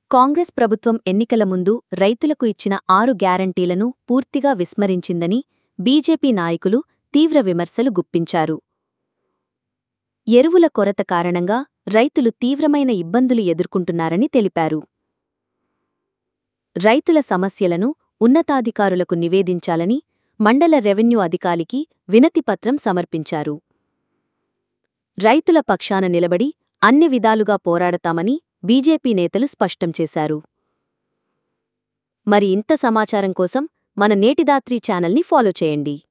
కాంగ్రెస్ ప్రభుత్వం ఎన్నికల ముందు రైతులకు ఇచ్చిన ఆరు గ్యారంటీలను పూర్తిగా విస్మరించిందని బీజేపీ నాయకులు తీవ్ర విమర్శలు గుప్పించారు ఎరువుల కొరత కారణంగా రైతులు తీవ్రమైన ఇబ్బందులు ఎదుర్కొంటున్నారని తెలిపారు రైతుల సమస్యలను ఉన్నతాధికారులకు నివేదించాలని మండల రెవెన్యూ అధికారికి వినతిపత్రం సమర్పించారు రైతుల పక్షాన నిలబడి అన్ని విధాలుగా పోరాడతామని బీజేపీ నేతలు స్పష్టం చేశారు మరి ఇంత సమాచారం కోసం మన నేటిదాత్రి ఛానల్ని ఫాలో చేయండి